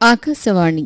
ఆకాశవాణి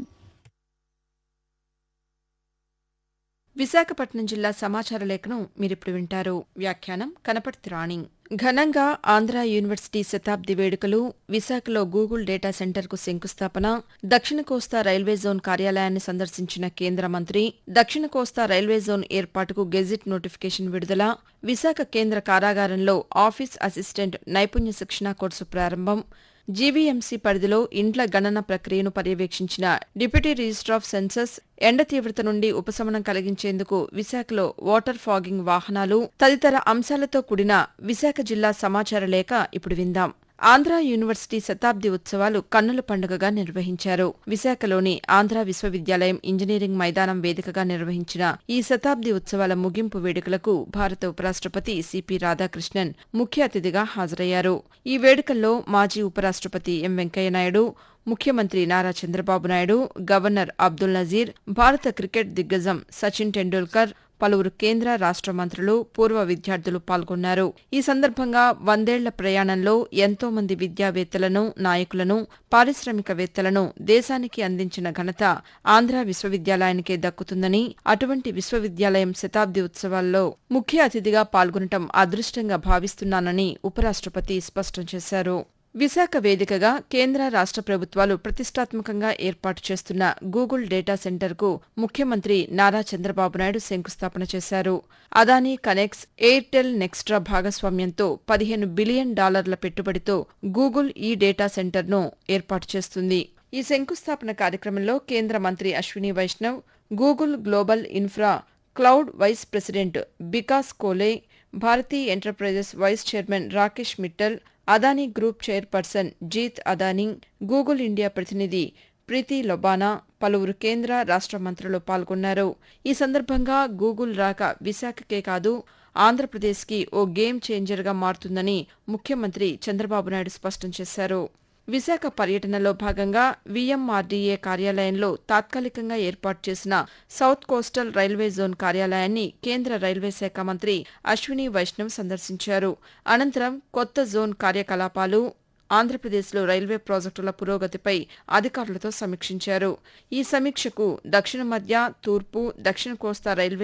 విశాఖపట్నం జిల్లా సమాచార లేఖను మీరిప్పుడు వింటారు వ్యాఖ్యానం కనపర్తి రాణి ఘనంగా ఆంధ్ర యూనివర్సిటీ శతాబ్ది వేడుకలు విశాఖలో గూగుల్ డేటా సెంటర్కు శంకుస్థాపన దక్షిణ కోస్తా రైల్వే జోన్ కార్యాలయాన్ని సందర్శించిన కేంద్ర మంత్రి దక్షిణ కోస్తా రైల్వే జోన్ ఏర్పాటుకు గెజిట్ నోటిఫికేషన్ విడుదల విశాఖ కేంద్ర కారాగారంలో ఆఫీస్ అసిస్టెంట్ నైపుణ్య శిక్షణా కోర్సు ప్రారంభం జీవీఎంసీ పరిధిలో ఇండ్ల గణన ప్రక్రియను పర్యవేక్షించిన డిప్యూటీ రిజిస్టర్ ఆఫ్ సెన్సస్ ఎండ తీవ్రత నుండి ఉపశమనం కలిగించేందుకు విశాఖలో వాటర్ ఫాగింగ్ వాహనాలు తదితర అంశాలతో కూడిన విశాఖ జిల్లా సమాచార లేఖ ఇప్పుడు విందాం ఆంధ్ర యూనివర్సిటీ శతాబ్ది ఉత్సవాలు కన్నుల పండుగగా నిర్వహించారు విశాఖలోని ఆంధ్ర విశ్వవిద్యాలయం ఇంజనీరింగ్ మైదానం వేదికగా నిర్వహించిన ఈ శతాబ్ది ఉత్సవాల ముగింపు వేడుకలకు భారత ఉపరాష్ట్రపతి సిపి రాధాకృష్ణన్ ముఖ్య అతిథిగా హాజరయ్యారు ఈ వేడుకల్లో మాజీ ఉపరాష్ట్రపతి ఎం వెంకయ్యనాయుడు ముఖ్యమంత్రి నారా చంద్రబాబు నాయుడు గవర్నర్ అబ్దుల్ నజీర్ భారత క్రికెట్ దిగ్గజం సచిన్ టెండూల్కర్ పలువురు కేంద్ర రాష్ట మంత్రులు పూర్వ విద్యార్థులు పాల్గొన్నారు ఈ సందర్భంగా వందేళ్ల ప్రయాణంలో ఎంతో మంది విద్యావేత్తలను నాయకులను పారిశ్రామికవేత్తలను దేశానికి అందించిన ఘనత ఆంధ్ర విశ్వవిద్యాలయానికే దక్కుతుందని అటువంటి విశ్వవిద్యాలయం శతాబ్ది ఉత్సవాల్లో ముఖ్య అతిథిగా పాల్గొనటం అదృష్టంగా భావిస్తున్నానని ఉపరాష్ట్రపతి స్పష్టం చేశారు విశాఖ వేదికగా కేంద్ర రాష్ట ప్రభుత్వాలు ప్రతిష్టాత్మకంగా ఏర్పాటు చేస్తున్న గూగుల్ డేటా సెంటర్కు ముఖ్యమంత్రి నారా చంద్రబాబు నాయుడు శంకుస్థాపన చేశారు అదానీ కనెక్స్ ఎయిర్టెల్ నెక్స్ట్రా భాగస్వామ్యంతో పదిహేను బిలియన్ డాలర్ల పెట్టుబడితో గూగుల్ ఈ డేటా సెంటర్ను ఏర్పాటు చేస్తుంది ఈ శంకుస్థాపన కార్యక్రమంలో కేంద్ర మంత్రి Ashwini Vaishnaw Google global infra cloud vice president Bikash Koley Bharti enterprises vice chairman Rakesh Mittal Adani group chairperson Jeet Adani Google India ప్రతినిధి ప్రీతి లొబానా పలువురు కేంద్ర రాష్ట మంత్రులు పాల్గొన్నారు ఈ సందర్భంగా గూగుల్ రాక విశాఖకే కాదు ఆంధ్రప్రదేశ్కి ఓ గేమ్ చేంజర్గా మారుతుందని ముఖ్యమంత్రి చంద్రబాబు నాయుడు స్పష్టం చేశారు విశాఖ పర్యటనలో భాగంగా వీఎంఆర్డీఏ కార్యాలయంలో తాత్కాలికంగా ఏర్పాటు చేసిన సౌత్ కోస్టల్ రైల్వే జోన్ కార్యాలయాన్ని కేంద్ర రైల్వే శాఖ మంత్రి అశ్విని వైష్ణవ్ సందర్శించారు అనంతరం కొత్త జోన్ కార్యకలాపాలు ఆంధ్రప్రదేశ్లో రైల్వే ప్రాజెక్టుల పురోగతిపై అధికారులతో సమీక్షించారు ఈ సమీక్షకు దక్షిణ మధ్య తూర్పు దక్షిణ కోస్తా రైల్వే